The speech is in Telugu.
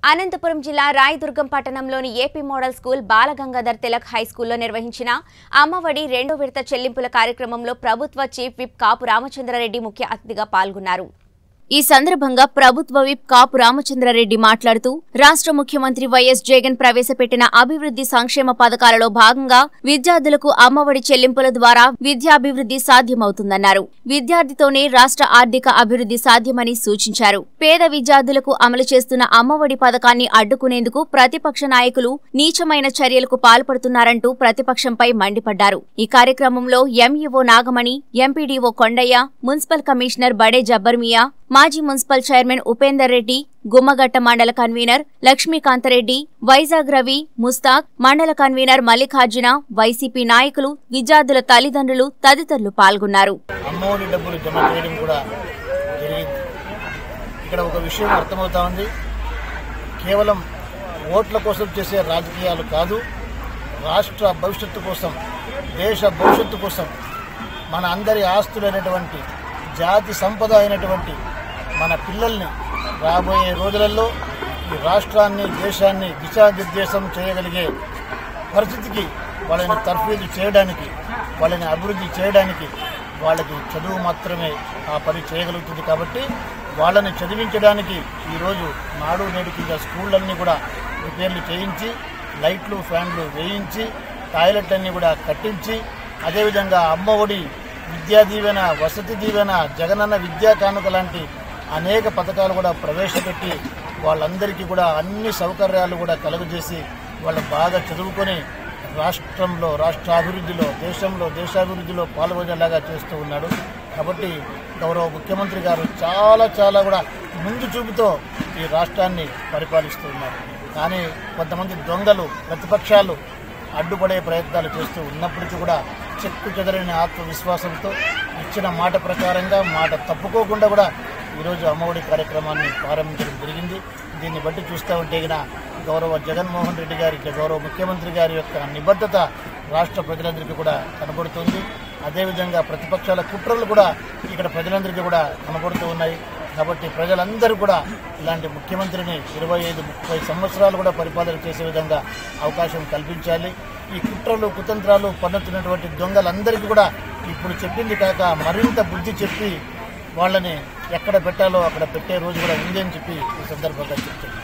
అనంతపురం జిల్లా రాయదుర్గం పట్టణంలోని AP model school Balagangadhar Tilak high స్కూల్లో నిర్వహించిన అమ్మఒడి రెండో విడత చెల్లింపుల కార్యక్రమంలో ప్రభుత్వ చీఫ్ విప్ కాపు రామచంద్రారెడ్డి ముఖ్య అతిథిగా పాల్గొన్నారు ఈ సందర్భంగా ప్రభుత్వ విప్ కాపు రామచంద్రారెడ్డి మాట్లాడుతూ రాష్ట్ర ముఖ్యమంత్రి వైఎస్ జగన్ ప్రవేశపెట్టిన అభివృద్ధి సంక్షేమ పథకాలలో భాగంగా విద్యార్థులకు అమ్మఒడి చెల్లింపుల ద్వారా విద్యాభివృద్ధి సాధ్యమవుతుందన్నారు విద్యార్థితోనే రాష్ట్ర ఆర్థిక అభివృద్ధి సాధ్యమని సూచించారు పేద విద్యార్థులకు అమలు చేస్తున్న అమ్మఒడి పథకాన్ని అడ్డుకునేందుకు ప్రతిపక్ష నాయకులు నీచమైన చర్యలకు పాల్పడుతున్నారంటూ ప్రతిపక్షంపై మండిపడ్డారు ఈ కార్యక్రమంలో MEO Nagamani MPDO Kondaiah municipal commissioner Bade Jabbarmiya మాజీ మున్సిపల్ చైర్మన్ ఉపేందర్ రెడ్డి గుమ్మగట్ట మండల కన్వీనర్ లక్ష్మీకాంతరెడ్డి వైజాగ్ రవి ముస్తాక్ మండల కన్వీనర్ మల్లికార్జున వైసీపీ నాయకులు విద్యార్థుల తల్లిదండ్రులు తదితరులు పాల్గొన్నారు అమ్మఒడి డబ్బులు జమ చేయడం కూడా జరిగింది ఇక్కడ ఒక విషయం అర్థమవుతా ఉంది కేవలం ఓట్ల కోసం చేసే రాజకీయాలు కాదు రాష్ట్ర భవిష్యత్తు కోసం దేశ భవిష్యత్తు కోసం మన అందరి ఆస్తులైనటువంటి జాతి సంపద అయినటువంటి మన పిల్లల్ని రాబోయే రోజులలో ఈ రాష్ట్రాన్ని దేశాన్ని దిశానిర్దేశం చేయగలిగే పరిస్థితికి వాళ్ళని తర్ఫీదు చేయడానికి వాళ్ళని అభివృద్ధి చేయడానికి వాళ్ళకి చదువు మాత్రమే ఆ పని చేయగలుగుతుంది కాబట్టి వాళ్ళని చదివించడానికి ఈరోజు నాడు నేడు కింద స్కూళ్ళన్నీ కూడా రిపేర్లు చేయించి లైట్లు ఫ్యాన్లు వేయించి టాయిలెట్లన్నీ కూడా కట్టించి అదేవిధంగా అమ్మ ఒడి విద్యా దీవెన వసతి దీవెన జగనన్న విద్యా కానుక లాంటి అనేక పథకాలు కూడా ప్రవేశపెట్టి వాళ్ళందరికీ కూడా అన్ని సౌకర్యాలు కూడా కలుగజేసి వాళ్ళు బాగా చదువుకొని రాష్ట్రంలో రాష్ట్ర అభివృద్ధిలో దేశంలో దేశాభివృద్ధిలో పాల్గొనేలాగా చేస్తూ ఉన్నాడు కాబట్టి గౌరవ ముఖ్యమంత్రి గారు చాలా చాలా కూడా ముందు చూపుతో ఈ రాష్ట్రాన్ని పరిపాలిస్తూ ఉన్నారు కానీ కొంతమంది దొంగలు ప్రతిపక్షాలు అడ్డుపడే ప్రయత్నాలు చేస్తూ ఉన్నప్పటికీ కూడా చెక్కు చెదరని ఆత్మవిశ్వాసంతో ఇచ్చిన మాట ప్రకారంగా మాట తప్పుకోకుండా కూడా ఈరోజు అమ్మఒడి కార్యక్రమాన్ని ప్రారంభించడం జరిగింది దీన్ని బట్టి చూస్తూ ఉంటే గిన గౌరవ జగన్మోహన్ రెడ్డి గారి గౌరవ ముఖ్యమంత్రి గారి యొక్క నిబద్ధత రాష్ట్ర ప్రజలందరికీ కూడా కనబడుతుంది అదేవిధంగా ప్రతిపక్షాల కుట్రలు కూడా ఇక్కడ ప్రజలందరికీ కూడా కనబడుతూ ఉన్నాయి కాబట్టి ప్రజలందరూ కూడా ఇలాంటి ముఖ్యమంత్రిని ఇరవై ఐదు ముప్పై సంవత్సరాలు కూడా పరిపాలన చేసే విధంగా అవకాశం కల్పించాలి ఈ కుట్రలు కుతంత్రాలు పన్నుతున్నటువంటి దొంగలందరికీ కూడా ఇప్పుడు చెప్పింది కాక మరింత బుద్ధి చెప్పి వాళ్ళని ఎక్కడ పెట్టాలో అక్కడ పెట్టే రోజు కూడా ఉంది అని చెప్పి ఈ సందర్భంగా చెప్తున్నాను